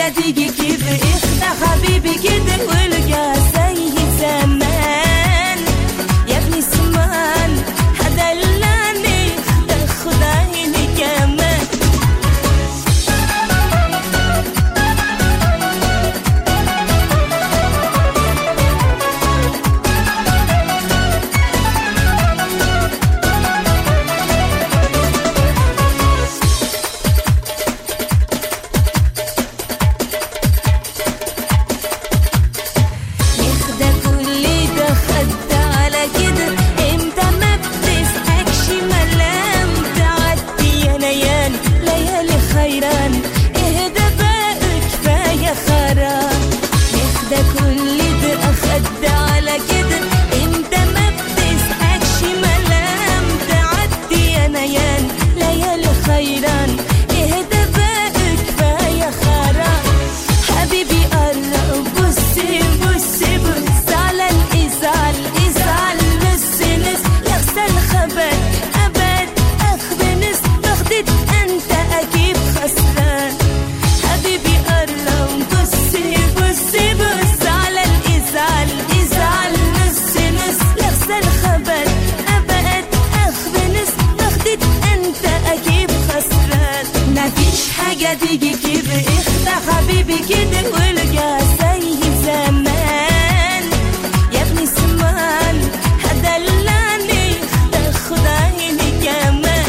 حاجة تيجي كده اخدع حبيبي كده والقى زي زمان يا ابني سمان هدلعني تاخد عيني كمان يخدع كل ده خد على كده انت ما بتسأكش ملام تعدي يا نيان ليالي خيران اهدى بقى كفاية خراب يخدع كل ده خد على كده انت ما بتسأكش ملام تعدي يا نيان ليالي خيران اهدى بقى كفاية خراب حبيبي قرب بص بص بص على الإزعال إزعال نص نص يغسل خبر أبد أخبنس بخدت أنت أكيد خسران حبيبي قرب بص بص بص على الإزعال إزعال نص نص يغسل خبر أبد أخبنس بخدت أنت أكيد خسران مفيش حاجة تيجي كده اخدع حبيبي كده والقى زي زمان يا ابني سمان هدلعني تاخد عيني كمان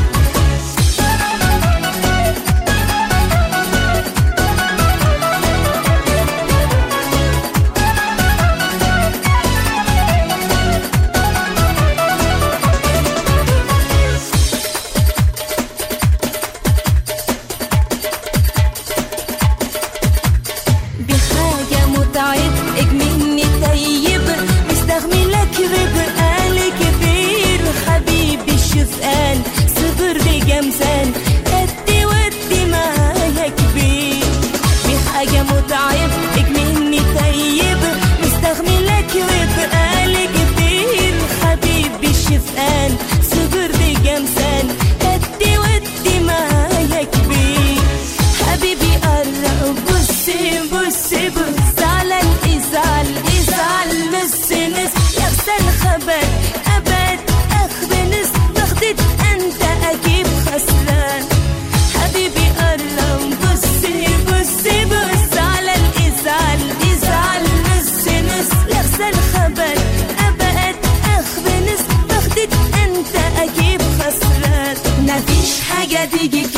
بحاجة متعب مني طيب مستغملك بقالي كبير حبيبي الشفقان صبر بجمسان قدي ودي معايا كبير بحاجة متعب مني طيب مستغملك بقالي كبير حبيبي الشفقان صبر بجمسان قدي ودي معايا كبير حبيبي قرب بص بص بص على الإزعال إزعال نص نص يغسل خبر أبد أخبنس بخدت أنت أكيد خسران حبيبي قرب بص بص بص على الإزعال إزعال نص نص يغسل خبر أبد أخبنس بخدت أنت أكيد خسران مفيش حاجة تيجي